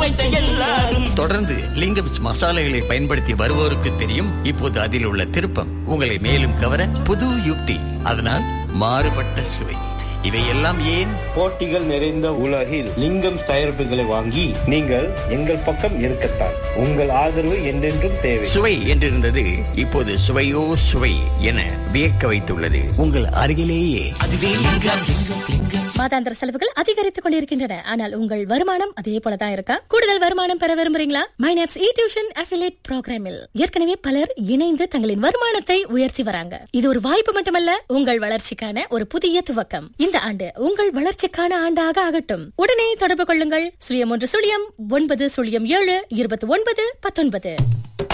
வைத்த எல்லாரும் தொடர்ந்து லிங்கம்ஸ் மசாலைகளை பயன்படுத்தி வருவோருக்கு தெரியும் இப்போது அதில் உள்ள திருப்பம் உங்களை மேலும் கவர புது யுக்தி அதனால் மாறுபட்ட சுவை இவையெல்லாம் ஏன் போட்டிகள் நிறைந்த உலகில் லிங்கம் தயாரிப்புகளை வாங்கி நீங்கள் எங்கள் பக்கம் இருக்கத்தான் உங்கள் ஆதரவு என்றென்றும் தேவை சுவை என்றிருந்தது இப்போது சுவையோ சுவை என வியக்க வைத்துள்ளது உங்கள் அருகிலேயே அதுவே லிங்கம் மாதாந்திர செலவுகள் அதிகரித்துக் கொண்டிருக்கின்றன ஆனால் உங்கள் வருமானம் அதே போலதான் இருக்கா கூடுதல் வருமானம் பெற விரும்புறீங்களா மைனாப்ஸ் இ டியூஷன் அஃபிலேட் ப்ரோக்ராமில் ஏற்கனவே பலர் இணைந்து தங்களின் வருமானத்தை உயர்த்தி வராங்க இது ஒரு வாய்ப்பு மட்டுமல்ல உங்கள் வளர்ச்சிக்கான ஒரு புதிய துவக்கம் இந்த ஆண்டு உங்கள் வளர்ச்சிக்கான ஆண்டாக ஆகட்டும் உடனே தொடர்பு கொள்ளுங்கள் சுழியம் ஒன்று சுழியம் ஒன்பது சுழியம் ஏழு இருபத்தி ஒன்பது பத்தொன்பது